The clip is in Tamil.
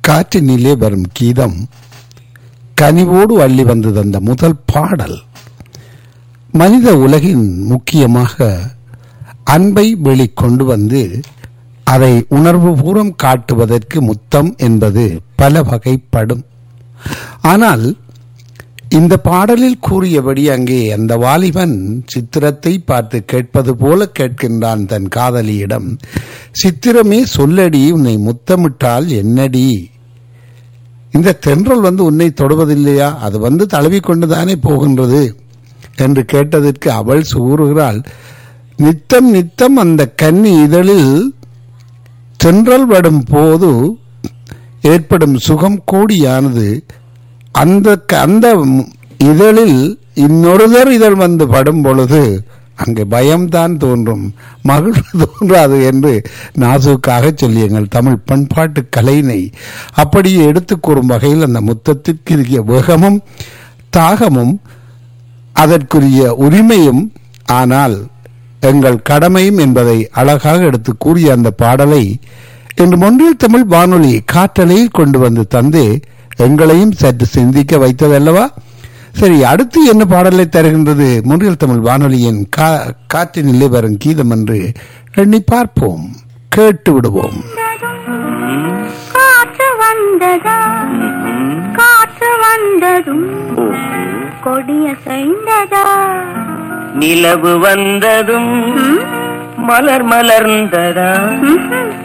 காற்றினிலே வரும் கீதம் கனிவோடு அள்ளி வந்தது அந்த முதல் பாடல் மனித உலகின் முக்கியமாக அன்பை வெளிக்கொண்டு வந்து அதை உணர்வுபூர்வம் காட்டுவதற்கு முத்தம் என்பது பல வகைப்படும் ஆனால் இந்த பாடலில் கூறியபடி அங்கே அந்த வாலிபன் சித்திரத்தை பார்த்து கேட்பது போல கேட்கின்றான் தன் காதலியிடம் சித்திரமே சொல்லடி உன்னை முத்தமிட்டால் என்னடி இந்த தென்றல் வந்து உன்னை தொடுவதில்லையா அது வந்து தழுவிக்கொண்டுதானே போகின்றது என்று கேட்டதற்கு அவள் கூறுகிறாள் நித்தம் நித்தம் அந்த கன்னி இதழில் தென்றல் வடும் போது ஏற்படும் சுகம் கோடியானது அந்த அந்த இதழில் இன்னொருதர் இதழ் வந்து படும் பொழுது அங்கே பயம்தான் தோன்றும் மகிழ்வு தோன்றாது என்று நாசுக்காக சொல்லி எங்கள் தமிழ் பண்பாட்டு கலையினை அப்படியே எடுத்து கூறும் வகையில் அந்த முத்தத்திற்கு இருக்கிய வேகமும் தாகமும் அதற்குரிய உரிமையும் ஆனால் எங்கள் கடமையும் என்பதை அழகாக எடுத்து கூறிய அந்த பாடலை இன்று மொன்றில் தமிழ் வானொலி காற்றலையில் கொண்டு வந்து தந்து எங்களையும் சற்று சிந்திக்க வைத்ததல்லவா சரி அடுத்து என்ன பாடலை தருகின்றது முன்றில் தமிழ் வானொலியின் காற்றினிலே வரும் கீதம் என்று எண்ணி பார்ப்போம் கேட்டு விடுவோம் காற்று வந்ததா காற்று வந்ததும் கொடிய செய்ததா நிலவு வந்ததும் மலர் மலர்ந்ததா ம்ஹும்.